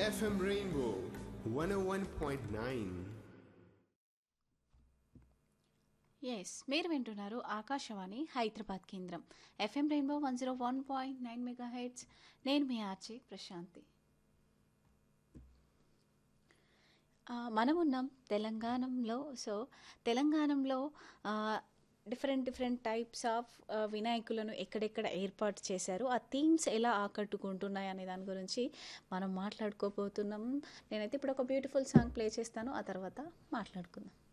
FM Rainbow 101.9. Yes మీరు వింటున్నారు ఆకాశవాణి హైదరాబాద్ కేంద్రం FM rainbow one zero one point nine megahertz నేను మీ ఆర్చి ప్రశాంతి ఆ, మనం ఉన్నాం తెలంగాణలో సో తెలంగాణలో డిఫరెంట్ డిఫరెంట్ టైప్స్ ఆఫ్ వినాయకులను ఎక్కడెక్కడ ఏర్పాటు చేశారు ఆ థీమ్స్ ఎలా ఆకట్టుకుంటున్నాయి అనే దాని గురించి మనం మాట్లాడుకోబోతున్నాం నేనైతే ఇప్పుడు ఒక బ్యూటిఫుల్ సాంగ్ ప్లే చేస్తాను ఆ తర్వాత మాట్లాడుకుందాం